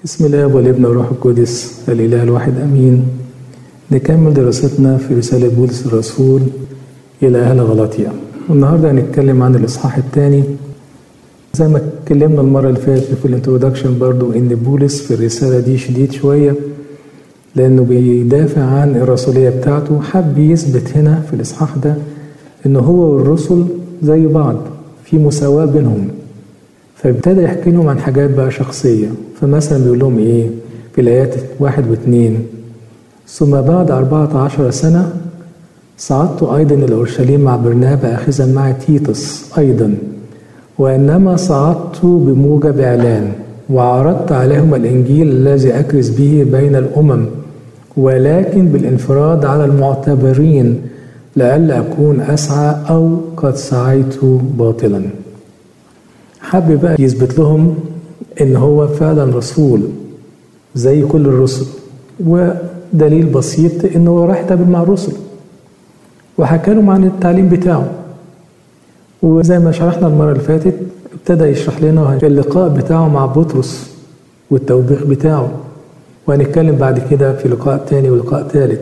بسم الله والابن والروح القدس الإله الواحد أمين نكمل دراستنا في رسالة بولس الرسول إلى أهل غلاطيا والنهاردة هنتكلم عن الإصحاح الثاني زي ما اتكلمنا المرة اللي فاتت في الانترودكشن برضو إن بولس في الرسالة دي شديد شوية لأنه بيدافع عن الرسولية بتاعته حب يثبت هنا في الإصحاح ده إن هو والرسل زي بعض في مساواة بينهم فابتدى يحكي لهم عن حاجات بقى شخصية فمثلا بيقول لهم إيه في الآيات واحد واثنين ثم بعد أربعة عشر سنة صعدت أيضا إلى أورشليم مع برنابا أخذا مع تيتس أيضا وإنما صعدت بموجب إعلان وعرضت عليهم الإنجيل الذي أكرز به بين الأمم ولكن بالانفراد على المعتبرين لئلا أكون أسعى أو قد سعيت باطلا حب بقى يثبت لهم إن هو فعلا رسول زي كل الرسل ودليل بسيط إنه هو راح يتقابل مع الرسل وحكى لهم عن التعليم بتاعه وزي ما شرحنا المرة اللي فاتت ابتدى يشرح لنا اللقاء بتاعه مع بطرس والتوبيخ بتاعه وهنتكلم بعد كده في لقاء تاني ولقاء تالت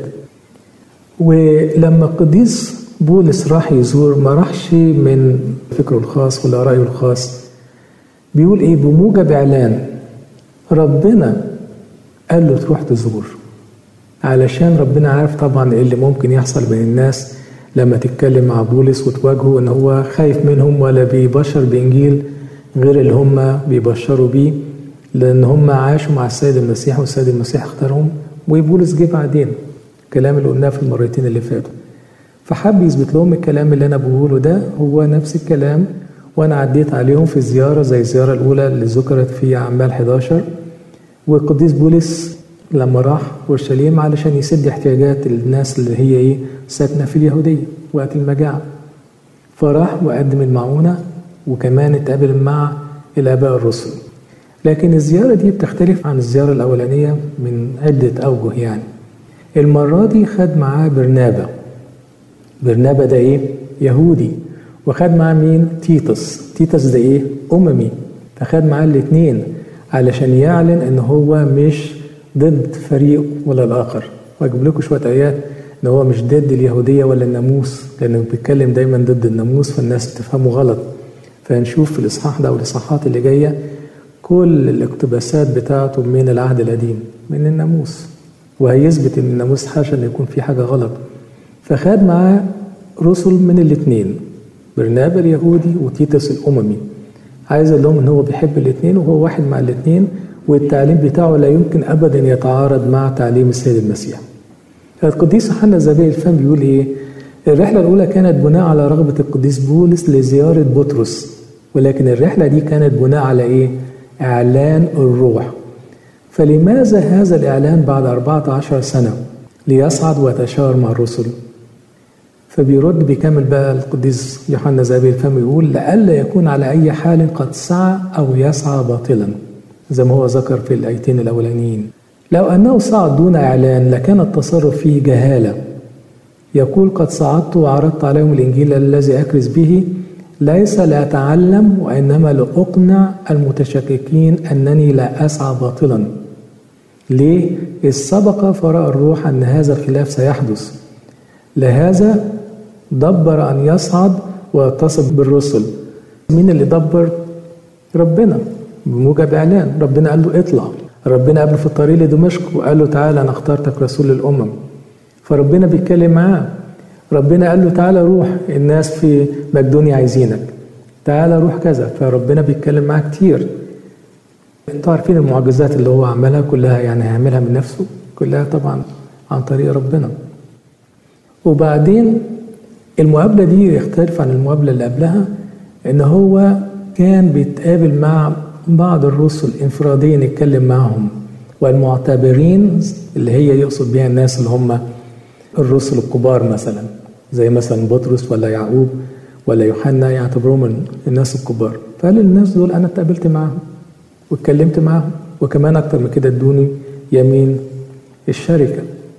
ولما القديس بولس راح يزور ما راحش من فكره الخاص ولا رأيه الخاص بيقول ايه بموجب اعلان ربنا قال له تروح تزور علشان ربنا عارف طبعا ايه اللي ممكن يحصل بين الناس لما تتكلم مع بولس وتواجهه ان هو خايف منهم ولا بيبشر بانجيل غير اللي هم بيبشروا بيه لان هم عاشوا مع السيد المسيح والسيد المسيح اختارهم وبولس جه بعدين الكلام اللي قلناه في المرتين اللي فاتوا فحب يثبت لهم الكلام اللي انا بقوله ده هو نفس الكلام وانا عديت عليهم في زياره زي الزياره الاولى اللي ذكرت في اعمال 11 والقديس بولس لما راح اورشليم علشان يسد احتياجات الناس اللي هي ايه ساكنه في اليهوديه وقت المجاعه فراح وقدم المعونه وكمان اتقابل مع الاباء الرسل لكن الزياره دي بتختلف عن الزياره الاولانيه من عده اوجه يعني المره دي خد معاه برنابا برنابا ده ايه يهودي وخد معاه مين تيتس تيتس ده ايه اممي فخد معاه الاثنين علشان يعلن ان هو مش ضد فريق ولا الاخر واجيب لكم شويه ايات ان هو مش ضد اليهوديه ولا الناموس لانه بيتكلم دايما ضد الناموس فالناس تفهمه غلط فهنشوف في الاصحاح ده والاصحاحات اللي جايه كل الاقتباسات بتاعته من العهد القديم من الناموس وهيثبت ان الناموس حاشا ان يكون في حاجه غلط فخد معاه رسل من الاثنين برنابا اليهودي وتيتس الاممي عايز اقول لهم ان هو بيحب الاثنين وهو واحد مع الاثنين والتعليم بتاعه لا يمكن ابدا يتعارض مع تعليم السيد المسيح. القديس يوحنا الزبير الفم بيقول ايه؟ الرحله الاولى كانت بناء على رغبه القديس بولس لزياره بطرس ولكن الرحله دي كانت بناء على ايه؟ اعلان الروح. فلماذا هذا الاعلان بعد 14 سنه ليصعد ويتشاور مع الرسل؟ فبيرد بيكمل بقى القديس يوحنا زابيل الفم يقول لئلا يكون على اي حال قد سعى او يسعى باطلا زي ما هو ذكر في الايتين الاولانيين لو انه صعد دون اعلان لكان التصرف فيه جهاله يقول قد صعدت وعرضت عليهم الانجيل الذي اكرز به ليس لاتعلم وانما لاقنع المتشككين انني لا اسعى باطلا ليه اذ سبق فراى الروح ان هذا الخلاف سيحدث لهذا دبر أن يصعد ويتصل بالرسل مين اللي دبر ربنا بموجب إعلان ربنا قال له اطلع ربنا قابله في الطريق لدمشق وقال له تعالى أنا اخترتك رسول للأمم فربنا بيتكلم معاه ربنا قال له تعالى روح الناس في مقدونيا عايزينك تعالى روح كذا فربنا بيتكلم معاه كتير انتوا عارفين المعجزات اللي هو عملها كلها يعني هيعملها من نفسه كلها طبعا عن طريق ربنا وبعدين المقابلة دي يختلف عن المقابلة اللي قبلها إن هو كان بيتقابل مع بعض الرسل انفراديا يتكلم معهم والمعتبرين اللي هي يقصد بها الناس اللي هم الرسل الكبار مثلا زي مثلا بطرس ولا يعقوب ولا يوحنا يعتبروهم الناس الكبار فقال الناس دول انا اتقابلت معاهم واتكلمت معاهم وكمان اكتر من كده ادوني يمين الشركه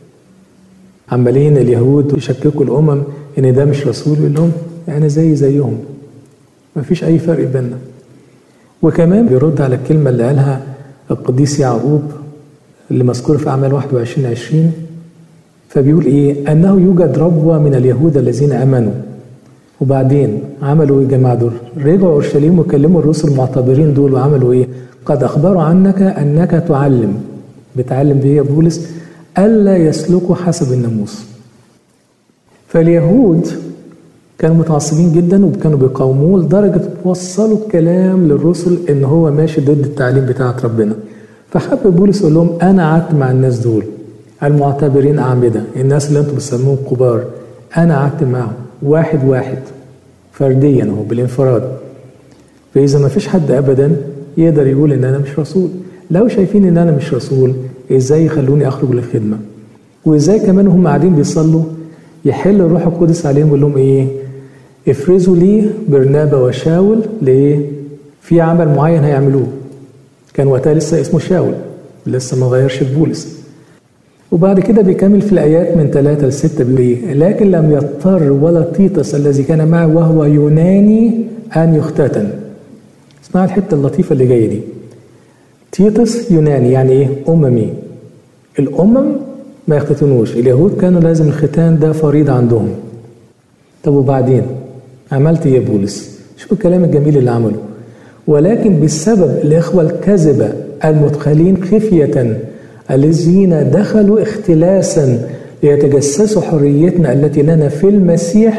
عمالين اليهود يشككوا الامم ان ده مش رسول يقول لهم انا زي زيهم مفيش اي فرق بيننا وكمان بيرد على الكلمه اللي قالها القديس يعقوب اللي مذكور في أعمال 21 20 فبيقول إيه أنه يوجد ربوة من اليهود الذين آمنوا وبعدين عملوا إيه جماعة دول رجعوا أورشليم وكلموا الرسل المعتبرين دول وعملوا إيه قد أخبروا عنك أنك تعلم بتعلم بيه بولس ألا يسلكوا حسب الناموس فاليهود كانوا متعصبين جدا وكانوا بيقاوموه لدرجة وصلوا الكلام للرسل إن هو ماشي ضد التعليم بتاعت ربنا فحب بولس يقول لهم أنا قعدت مع الناس دول المعتبرين أعمدة الناس اللي أنتم بتسموهم كبار أنا قعدت معهم واحد واحد فرديا هو بالانفراد فإذا ما فيش حد أبدا يقدر يقول إن أنا مش رسول لو شايفين إن أنا مش رسول إزاي يخلوني أخرج للخدمة وإزاي كمان هم قاعدين بيصلوا يحل الروح القدس عليهم ويقول لهم إيه افرزوا لي برنابا وشاول ليه في عمل معين هيعملوه كان وقتها لسه اسمه شاول لسه ما غيرش بولس وبعد كده بيكمل في الآيات من ثلاثة لستة بيقول إيه لكن لم يضطر ولا تيتس الذي كان معه وهو يوناني أن يختتن اسمع الحتة اللطيفة اللي جاية دي تيتس يوناني يعني إيه أممي الأمم ما يختتنوش اليهود كانوا لازم الختان ده فريضة عندهم طب وبعدين عملت ايه يا بولس شوف الكلام الجميل اللي عمله ولكن بسبب الإخوة الكذبة المدخلين خفية الذين دخلوا اختلاسا ليتجسسوا حريتنا التي لنا في المسيح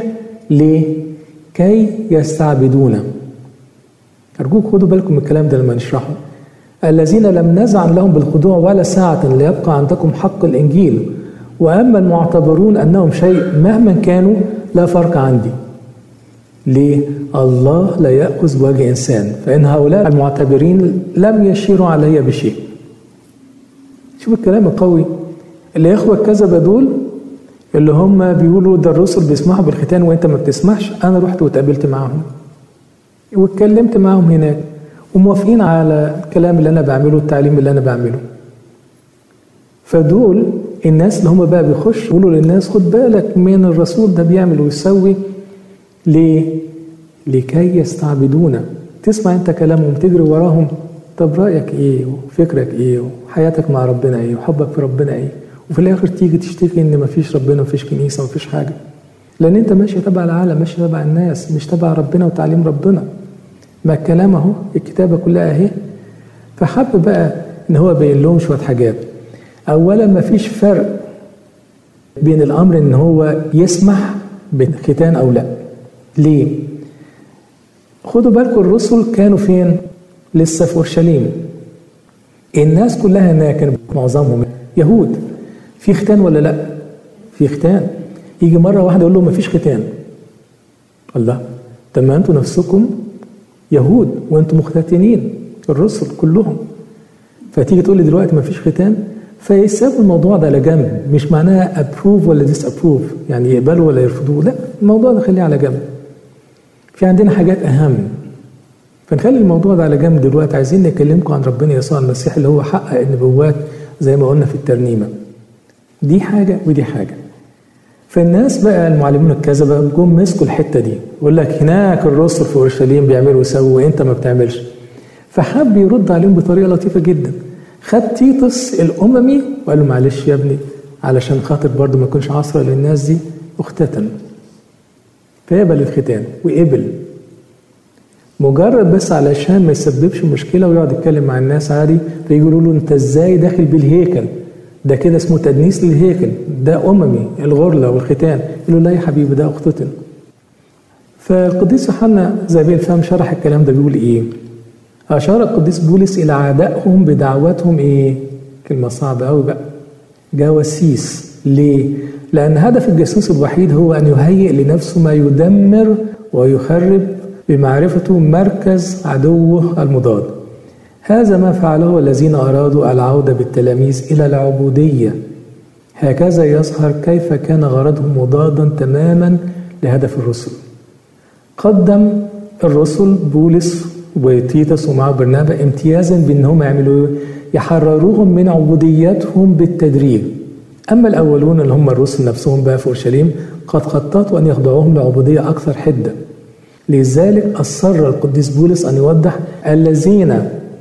لكي يستعبدونا أرجوك خدوا بالكم من الكلام ده لما نشرحه الذين لم نزعم لهم بالخضوع ولا ساعة ليبقى عندكم حق الإنجيل وأما المعتبرون أنهم شيء مهما كانوا لا فرق عندي ليه؟ الله لا يأخذ وجه إنسان فإن هؤلاء المعتبرين لم يشيروا علي بشيء شوف الكلام القوي الإخوة الكذبة دول اللي هم بيقولوا ده الرسل بيسمحوا بالختان وانت ما بتسمحش انا رحت واتقابلت معاهم واتكلمت معاهم هناك وموافقين على الكلام اللي انا بعمله والتعليم اللي انا بعمله فدول الناس اللي هم بقى بيخشوا يقولوا للناس خد بالك من الرسول ده بيعمل ويسوي ليه؟ لكي يستعبدونا تسمع انت كلامهم تجري وراهم طب رايك ايه وفكرك ايه وحياتك مع ربنا ايه وحبك في ربنا ايه وفي الاخر تيجي تشتكي ان مفيش ربنا مفيش كنيسه مفيش حاجه لان انت ماشي تبع العالم ماشي تبع الناس مش تبع ربنا وتعليم ربنا ما الكلام اهو الكتابه كلها اهي فحب بقى ان هو بين لهم شويه حاجات اولا مفيش فرق بين الامر ان هو يسمح بالختان او لا ليه خدوا بالكم الرسل كانوا فين لسه في اورشليم الناس كلها هناك كان معظمهم يهود في ختان ولا لا في ختان يجي مره واحده يقول لهم ما فيش ختان الله طب ما انتوا نفسكم يهود وانتم مختتنين الرسل كلهم فتيجي تقول لي دلوقتي ما فيش ختان فيسابوا الموضوع ده على جنب مش معناها ابروف ولا ديس ابروف يعني يقبلوا ولا يرفضوه لا الموضوع ده خليه على جنب في عندنا حاجات اهم فنخلي الموضوع ده على جنب دلوقتي عايزين نكلمكم عن ربنا يسوع المسيح اللي هو حقق النبوات زي ما قلنا في الترنيمه دي حاجه ودي حاجه فالناس بقى المعلمين الكذبه جم مسكوا الحته دي يقول لك هناك الرسل في اورشليم بيعملوا ويسووا وانت ما بتعملش فحب يرد عليهم بطريقه لطيفه جدا خد تيتس الاممي وقال له معلش يا ابني علشان خاطر برضه ما يكونش عصره للناس دي اختتن فيقبل الختان وقبل مجرد بس علشان ما يسببش مشكله ويقعد يتكلم مع الناس عادي فيقولوا له انت ازاي داخل بالهيكل ده كده اسمه تدنيس للهيكل ده اممي الغرله والختان يقول له لا يا حبيبي ده اختتن فالقديس يوحنا زي بالفهم شرح الكلام ده بيقول ايه اشار القديس بولس الى عدائهم بدعوتهم ايه كلمه صعبه قوي بقى جواسيس ليه لان هدف الجاسوس الوحيد هو ان يهيئ لنفسه ما يدمر ويخرب بمعرفته مركز عدوه المضاد هذا ما فعله الذين أرادوا العودة بالتلاميذ إلى العبودية هكذا يظهر كيف كان غرضهم مضادا تماما لهدف الرسل قدم الرسل بولس وتيتس ومعه برنابا امتيازا بانهم يعملوا يحرروهم من عبوديتهم بالتدريج اما الاولون اللي هم الرسل نفسهم بقى في اورشليم قد خططوا ان يخضعوهم لعبوديه اكثر حده لذلك اصر القديس بولس ان يوضح الذين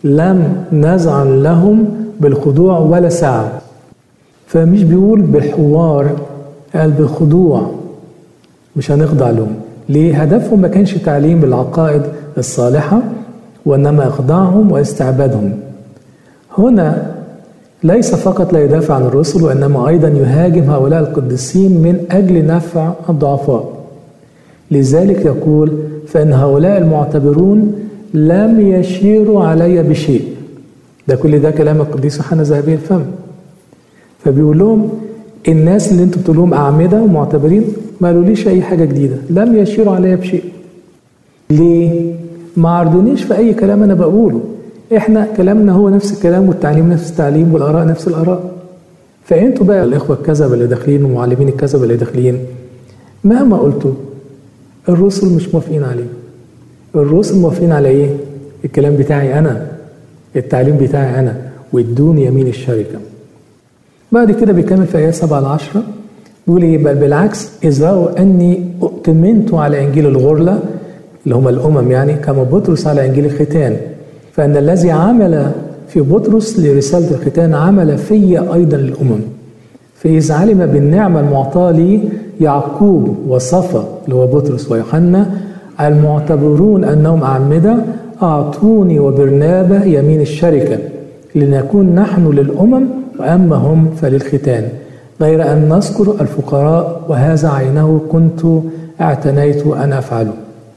لم نزعن لهم بالخضوع ولا ساعة فمش بيقول بالحوار قال بالخضوع مش هنخضع لهم ليه هدفهم ما كانش تعليم العقائد الصالحة وإنما إخضاعهم واستعبادهم هنا ليس فقط لا يدافع عن الرسل وإنما أيضا يهاجم هؤلاء القديسين من أجل نفع الضعفاء لذلك يقول فإن هؤلاء المعتبرون لم يشيروا علي بشيء ده كل ده كلام القديس يوحنا ذهبي الفم فبيقول لهم الناس اللي انتوا بتقول لهم اعمده ومعتبرين ما قالوليش اي حاجه جديده لم يشيروا عليا بشيء ليه ما عرضونيش في اي كلام انا بقوله احنا كلامنا هو نفس الكلام والتعليم نفس التعليم والاراء نفس الاراء فانتوا بقى الاخوه الكذبه اللي داخلين ومعلمين الكذبه اللي داخلين مهما قلتوا الرسل مش موافقين عليه الرسل موافقين على ايه الكلام بتاعي انا التعليم بتاعي انا وادوني يمين الشركه بعد كده بيكمل في ايات 7 ل 10 بيقول ايه بل بالعكس اذ راوا اني اؤتمنت على انجيل الغرله اللي هم الامم يعني كما بطرس على انجيل الختان فان الذي عمل في بطرس لرساله الختان عمل في ايضا للامم فاذا علم بالنعمه المعطاه لي يعقوب وصفا اللي هو بطرس ويوحنا المعتبرون انهم اعمده اعطوني وبرنابه يمين الشركه لنكون نحن للامم واما هم فللختان غير ان نذكر الفقراء وهذا عينه كنت اعتنيت ان افعله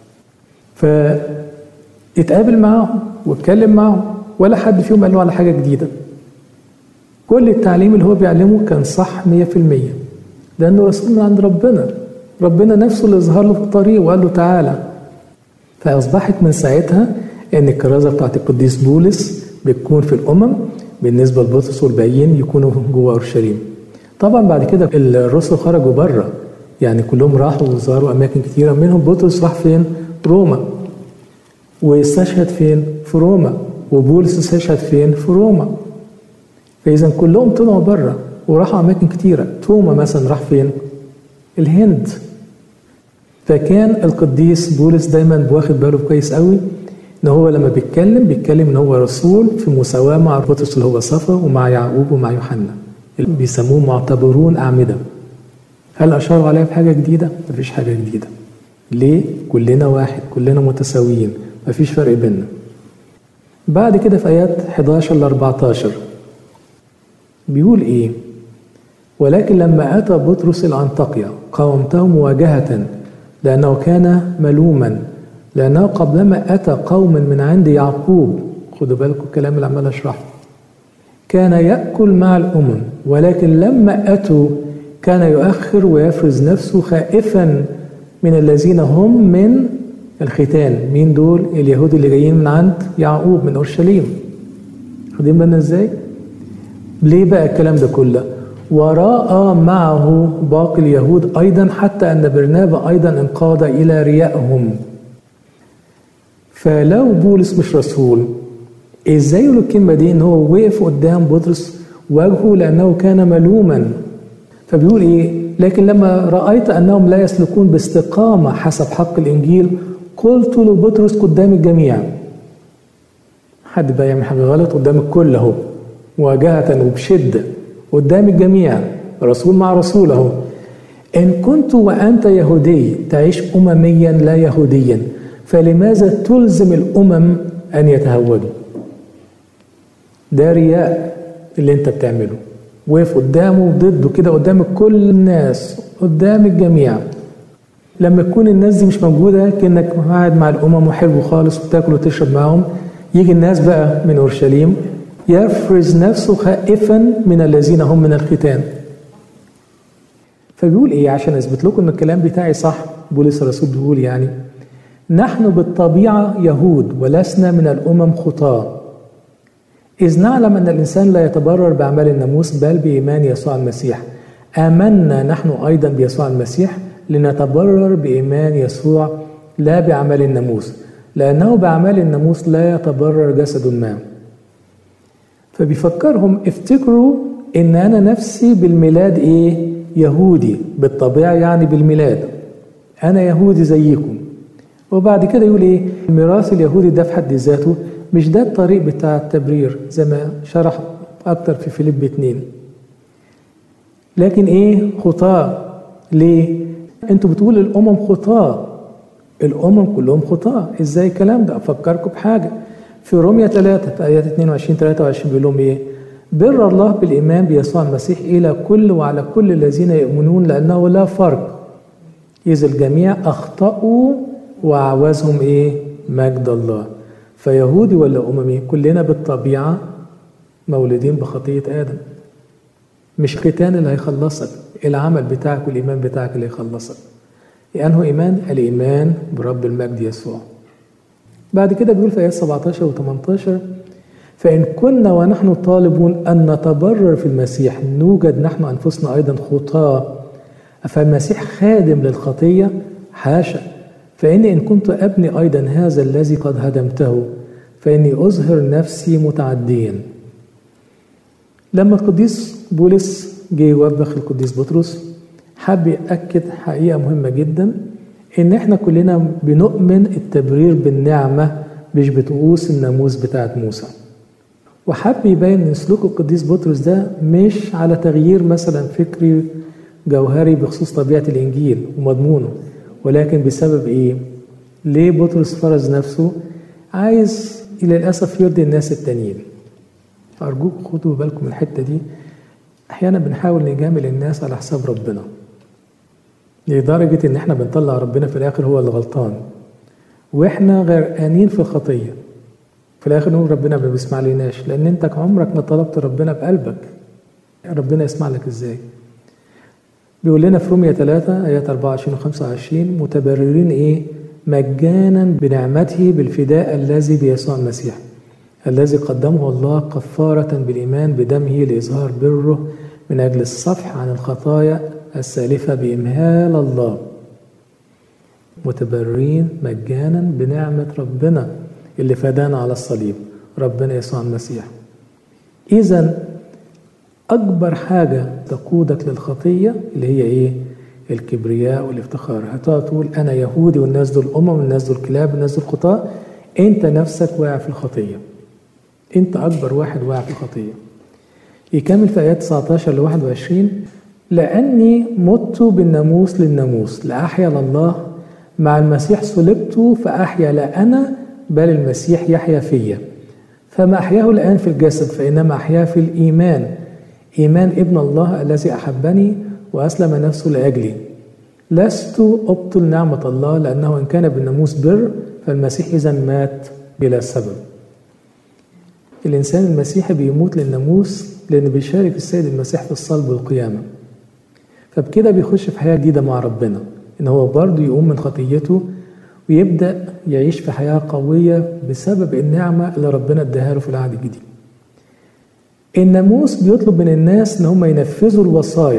فاتقابل معاهم واتكلم معاهم ولا حد فيهم قال له على حاجه جديده كل التعليم اللي هو بيعلمه كان صح 100% لانه رسول من عند ربنا ربنا نفسه اللي ظهر له في الطريق وقال له تعالى فاصبحت من ساعتها ان الكرازه بتاعت القديس بولس بتكون في الامم بالنسبه لبطرس والباقيين يكونوا جوه اورشليم طبعا بعد كده الرسل خرجوا بره يعني كلهم راحوا وزاروا اماكن كثيره منهم بطرس راح فين روما واستشهد فين في روما وبولس استشهد فين في روما فاذا كلهم طلعوا بره وراحوا اماكن كثيره توما مثلا راح فين الهند فكان القديس بولس دايما واخد باله كويس قوي ان هو لما بيتكلم بيتكلم ان هو رسول في مساواه مع بطرس اللي هو صفا ومع يعقوب ومع يوحنا اللي بيسموه معتبرون اعمده هل اشاروا عليها بحاجه جديده؟ مفيش حاجه جديده ليه؟ كلنا واحد كلنا متساويين مفيش فرق بيننا بعد كده في ايات 11 ل 14 بيقول ايه؟ ولكن لما اتى بطرس الانطاكيا قاومته مواجهه لانه كان ملوما لأنه قبلما أتى قوم من عند يعقوب خدوا بالكم الكلام اللي عمال أشرحه كان يأكل مع الأمم ولكن لما أتوا كان يؤخر ويفرز نفسه خائفا من الذين هم من الختان مين دول اليهود اللي جايين من عند يعقوب من أورشليم واخدين بالنا ازاي ليه بقى الكلام ده كله وراء معه باقي اليهود أيضا حتى أن برنابا أيضا انقاد إلى ريائهم فلو بولس مش رسول ازاي يقول الكلمه دي ان هو وقف قدام بطرس وجهه لانه كان ملوما فبيقول ايه لكن لما رايت انهم لا يسلكون باستقامه حسب حق الانجيل قلت لبطرس قدام الجميع حد بقى يعمل حاجه غلط قدام الكل اهو مواجهه وبشده قدام الجميع رسول مع رسول اهو ان كنت وانت يهودي تعيش امميا لا يهوديا فلماذا تلزم الامم ان يتهودوا ده رياء اللي انت بتعمله وقف قدامه ضده كده قدام كل الناس قدام الجميع لما تكون الناس دي مش موجوده كانك قاعد مع الامم وحلو خالص وتاكل وتشرب معاهم يجي الناس بقى من اورشليم يفرز نفسه خائفا من الذين هم من الختان فبيقول ايه عشان اثبت لكم ان الكلام بتاعي صح بولس الرسول بيقول يعني نحن بالطبيعة يهود ولسنا من الأمم خطاة إذ نعلم أن الإنسان لا يتبرر بأعمال الناموس بل بإيمان يسوع المسيح آمنا نحن أيضا بيسوع المسيح لنتبرر بإيمان يسوع لا بأعمال الناموس لأنه بأعمال الناموس لا يتبرر جسد ما فبيفكرهم افتكروا إن أنا نفسي بالميلاد إيه يهودي بالطبيعة يعني بالميلاد أنا يهودي زيكم وبعد كده يقول ايه الميراث اليهودي ده في حد ذاته مش ده الطريق بتاع التبرير زي ما شرح أكتر في فيليب اتنين لكن إيه خطاة ليه؟ أنتوا بتقولوا الأمم خطاة الأمم كلهم خطاة إزاي الكلام ده؟ أفكركم بحاجة في رومية 3 في آيات 22 23 بيقول لهم إيه؟ بر الله بالإيمان بيسوع المسيح إلى كل وعلى كل الذين يؤمنون لأنه لا فرق إذ الجميع أخطأوا وأعوزهم إيه؟ مجد الله فيهودي ولا أممي كلنا بالطبيعة مولودين بخطية آدم مش ختان اللي هيخلصك العمل بتاعك والإيمان بتاعك اللي هيخلصك لأنه إيمان الإيمان برب المجد يسوع بعد كده بيقول في آيات 17 و 18 فإن كنا ونحن طالبون أن نتبرر في المسيح نوجد نحن أنفسنا أيضا خطاة فالمسيح خادم للخطية حاشا فإني إن كنت أبني أيضا هذا الذي قد هدمته فإني أظهر نفسي متعديا لما القديس بولس جه يوبخ القديس بطرس حب يأكد حقيقة مهمة جدا إن إحنا كلنا بنؤمن التبرير بالنعمة مش بطقوس الناموس بتاعت موسى وحب يبين ان سلوك القديس بطرس ده مش على تغيير مثلا فكري جوهري بخصوص طبيعه الانجيل ومضمونه ولكن بسبب ايه؟ ليه بطرس فرض نفسه؟ عايز للاسف يرضي الناس التانيين. ارجوكم خدوا بالكم من الحته دي احيانا بنحاول نجامل الناس على حساب ربنا. لدرجه ان احنا بنطلع ربنا في الاخر هو اللي غلطان. واحنا غرقانين في الخطيه. في الاخر نقول ربنا ما بيسمع لناش لان انت عمرك ما طلبت ربنا بقلبك ربنا يسمع لك ازاي بيقول لنا في رومية 3 آيات 24 و 25 متبررين إيه؟ مجانا بنعمته بالفداء الذي بيسوع المسيح الذي قدمه الله كفارة بالإيمان بدمه لإظهار بره من أجل الصفح عن الخطايا السالفة بإمهال الله متبررين مجانا بنعمة ربنا اللي فدانا على الصليب ربنا يسوع المسيح إذا أكبر حاجة تقودك للخطية اللي هي إيه؟ الكبرياء والافتخار هتقعد تقول أنا يهودي والناس دول أمم والناس دول كلاب والناس دول خطاة أنت نفسك واقع في الخطية أنت أكبر واحد واقع في الخطية يكمل في آيات 19 ل 21 لأني مت بالناموس للناموس لأحيا لله مع المسيح صلبت فأحيا لا أنا بل المسيح يحيا فيا فما أحياه الآن في الجسد فإنما أحياه في الإيمان إيمان ابن الله الذي أحبني وأسلم نفسه لأجلي لست أبطل نعمة الله لأنه إن كان بالناموس بر فالمسيح إذا مات بلا سبب الإنسان المسيحي بيموت للناموس لأنه بيشارك السيد المسيح في الصلب والقيامة فبكده بيخش في حياة جديدة مع ربنا إن هو برضه يقوم من خطيته ويبدأ يعيش في حياة قوية بسبب النعمة اللي ربنا اداها له في العهد الجديد الناموس بيطلب من الناس ان هم ينفذوا الوصايا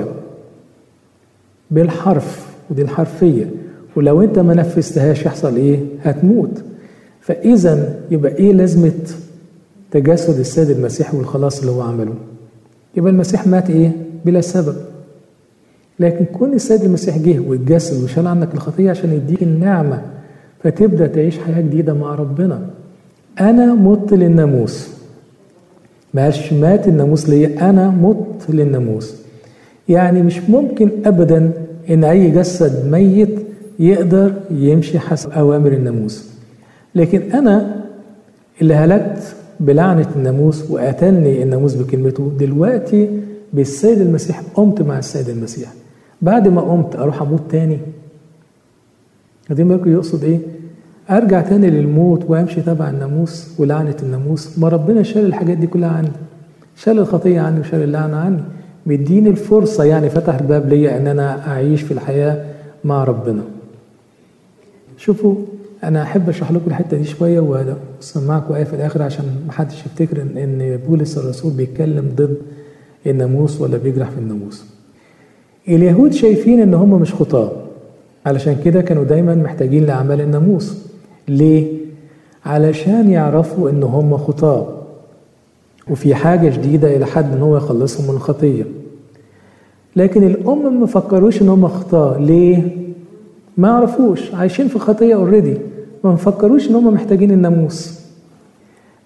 بالحرف ودي الحرفيه ولو انت ما نفذتهاش يحصل ايه هتموت فاذا يبقى ايه لازمه تجسد السيد المسيح والخلاص اللي هو عمله يبقى المسيح مات ايه بلا سبب لكن كون السيد المسيح جه واتجسد وشال عنك الخطيه عشان يديك النعمه فتبدا تعيش حياه جديده مع ربنا انا مت للناموس ما قالش مات الناموس ليا انا مت للناموس يعني مش ممكن ابدا ان اي جسد ميت يقدر يمشي حسب اوامر الناموس لكن انا اللي هلكت بلعنه الناموس وقتلني الناموس بكلمته دلوقتي بالسيد المسيح قمت مع السيد المسيح بعد ما قمت اروح اموت تاني دي بالكم يقصد ايه ارجع تاني للموت وامشي تبع الناموس ولعنه الناموس ما ربنا شال الحاجات دي كلها عني شال الخطيه عني وشال اللعنه عني مديني الفرصه يعني فتح الباب ليا ان انا اعيش في الحياه مع ربنا شوفوا انا احب اشرح لكم الحته دي شويه واسمعكم ايه في الاخر عشان ما حدش يفتكر ان ان بولس الرسول بيتكلم ضد الناموس ولا بيجرح في الناموس اليهود شايفين ان هم مش خطاه علشان كده كانوا دايما محتاجين لاعمال الناموس ليه علشان يعرفوا ان هم خطاه وفي حاجة جديدة إلى حد إن هو يخلصهم من الخطية لكن الأم ما فكروش إن هم خطاه ليه؟ ما عرفوش عايشين في خطية اوريدي ما فكروش إن هم محتاجين الناموس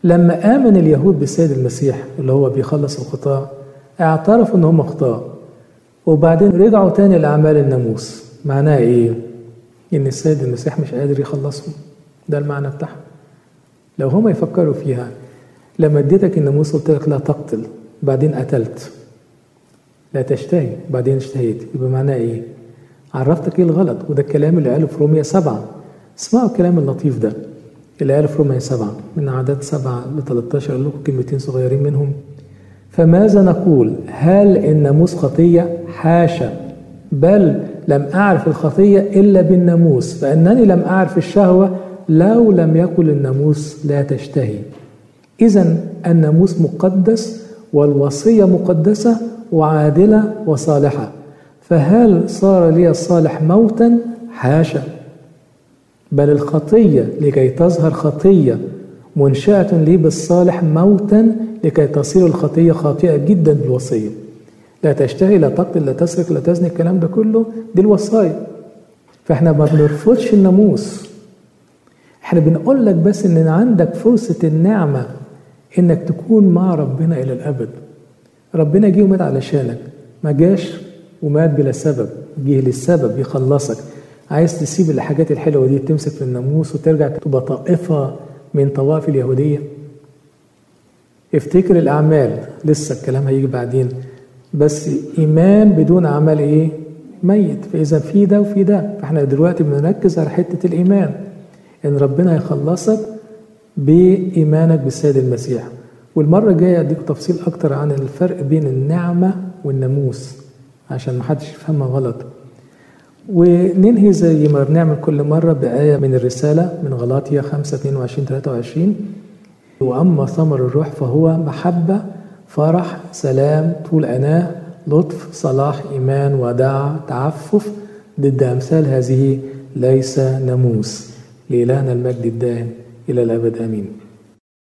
لما آمن اليهود بالسيد المسيح اللي هو بيخلص الخطاة اعترفوا إن هم خطاة وبعدين رجعوا تاني لأعمال الناموس معناها إيه؟ إن السيد المسيح مش قادر يخلصهم ده المعنى بتاعها لو هم يفكروا فيها لما اديتك الناموس قلت لك لا تقتل بعدين قتلت لا تشتهي بعدين اشتهيت يبقى معناه ايه؟ عرفتك ايه الغلط وده الكلام اللي قاله في رومية سبعة اسمعوا الكلام اللطيف ده اللي قاله في رومية سبعة من عدد سبعة ل 13 أقول لكم كلمتين صغيرين منهم فماذا نقول؟ هل الناموس خطية؟ حاشا بل لم أعرف الخطية إلا بالناموس فإنني لم أعرف الشهوة لو لم يكن الناموس لا تشتهي إذا الناموس مقدس والوصية مقدسة وعادلة وصالحة فهل صار لي الصالح موتا حاشا بل الخطية لكي تظهر خطية منشأة لي بالصالح موتا لكي تصير الخطية خاطئة جدا بالوصية لا تشتهي لا تقتل لا تسرق لا تزني الكلام ده كله دي الوصايا فاحنا ما بنرفضش الناموس احنا بنقول لك بس ان عندك فرصة النعمة انك تكون مع ربنا الى الابد ربنا جه ومات علشانك ما جاش ومات بلا سبب جه للسبب يخلصك عايز تسيب الحاجات الحلوه دي تمسك في الناموس وترجع تبقى طائفه من طوائف اليهوديه افتكر الاعمال لسه الكلام هيجي بعدين بس ايمان بدون اعمال ايه ميت فاذا في ده وفي ده فاحنا دلوقتي بنركز على حته الايمان ان ربنا يخلصك بايمانك بالسيد المسيح والمرة الجاية أديك تفصيل أكتر عن الفرق بين النعمة والناموس عشان محدش يفهمها غلط وننهي زي ما بنعمل كل مرة بآية من الرسالة من غلاطيا 5 22 23 وأما ثمر الروح فهو محبة فرح سلام طول أناة لطف صلاح إيمان وداع تعفف ضد أمثال هذه ليس ناموس لإلهنا المجد الدائم إلى الأبد آمين